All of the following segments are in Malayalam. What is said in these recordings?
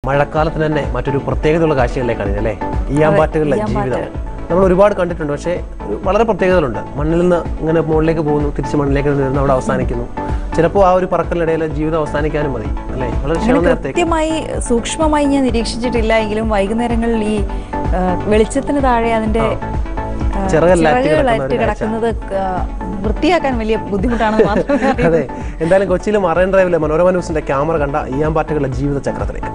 മഴക്കാലത്തിന് തന്നെ മറ്റൊരു പ്രത്യേകതയുള്ള കാഴ്ചകളിലേക്കാണ് ഇത് അല്ലേ ഈയാമ്പാറ്റകളുടെ ജീവിതം നമ്മൾ ഒരുപാട് കണ്ടിട്ടുണ്ട് പക്ഷേ ഒരു വളരെ പ്രത്യേകതകളുണ്ട് മണ്ണിൽ നിന്ന് ഇങ്ങനെ മുകളിലേക്ക് പോകുന്നു തിരിച്ച് മണ്ണിലേക്ക് വരുന്നു അവിടെ അവസാനിക്കുന്നു ചിലപ്പോൾ ആ ഒരു പറക്കലിനിടയിൽ ജീവിതം അവസാനിക്കാനും മതി അല്ലേ വളരെ ക്ഷണം നേരത്തേക്ക് കൃത്യമായി സൂക്ഷ്മമായി ഞാൻ നിരീക്ഷിച്ചിട്ടില്ല എങ്കിലും വൈകുന്നേരങ്ങളിൽ ഈ ആ, വെളിച്ചത്തിന് താഴെ അതിന്റെ ആ, ചിറകല്ലാറ്റി ചിറകുകളാറ്റി കിടക്കുന്ന ഒരു കാഴ്ച. കിടക്കുന്നത് ആ, വൃത്തിയാക്കാൻ വലിയ ബുദ്ധിമുട്ടാണെന്ന് മാത്രമേ അറിയൂ. അതെ എന്തായാലും കൊച്ചിയിലെ മറൈൻ ഡ്രൈവിലെ മനോരമ ന്യൂസിന്റെ ക്യാമറ കണ്ട ഈയാമ്പാറ്റകളുടെ ജീവിത ചക്രത്തിലേക്ക്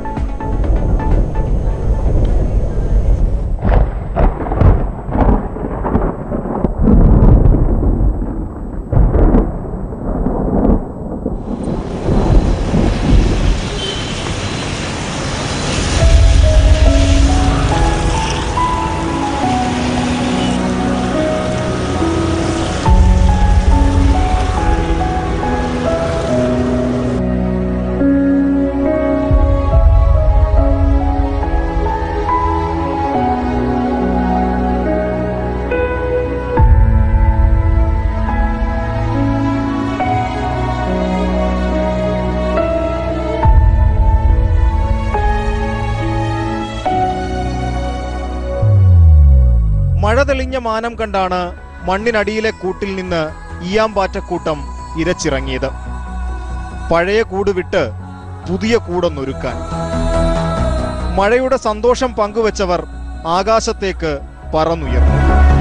മഴ തെളിഞ്ഞ മാനം കണ്ടാണ് മണ്ണിനടിയിലെ കൂട്ടിൽ നിന്ന് ഈയാമ്പാറ്റക്കൂട്ടം ഇരച്ചിറങ്ങിയത് പഴയ കൂട് വിട്ട് പുതിയ കൂടൊന്നൊരുക്കാൻ മഴയുടെ സന്തോഷം പങ്കുവച്ചവർ ആകാശത്തേക്ക് പറന്നുയർന്നു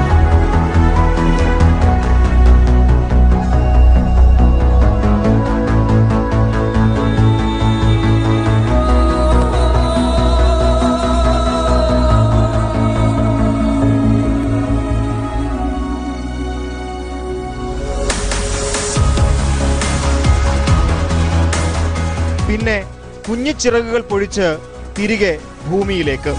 പിന്നെ കുഞ്ഞിച്ചിറകുകൾ പൊഴിച്ച് തിരികെ ഭൂമിയിലേക്ക്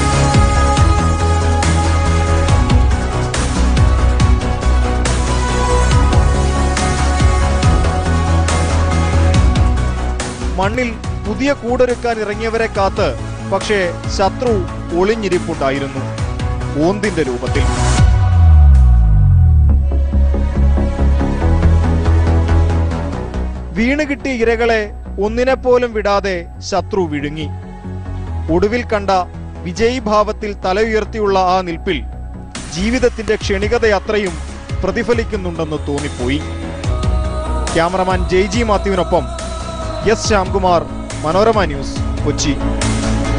മണ്ണിൽ പുതിയ കൂടൊരുക്കാൻ ഇറങ്ങിയവരെ കാത്ത് പക്ഷേ ശത്രു ഒളിഞ്ഞിരിപ്പുണ്ടായിരുന്നു ഓന്തിന്റെ രൂപത്തിൽ വീണ് കിട്ടിയ ഇരകളെ ഒന്നിനെപ്പോലും വിടാതെ ശത്രു വിഴുങ്ങി ഒടുവിൽ കണ്ട വിജയീഭാവത്തിൽ തല ഉയർത്തിയുള്ള ആ നിൽപ്പിൽ ജീവിതത്തിന്റെ ക്ഷണികതയത്രയും പ്രതിഫലിക്കുന്നുണ്ടെന്ന് തോന്നിപ്പോയി ക്യാമറമാൻ ജെയ്ജി മാത്യുവിനൊപ്പം എസ് ശ്യാംകുമാർ മനോരമ ന്യൂസ് കൊച്ചി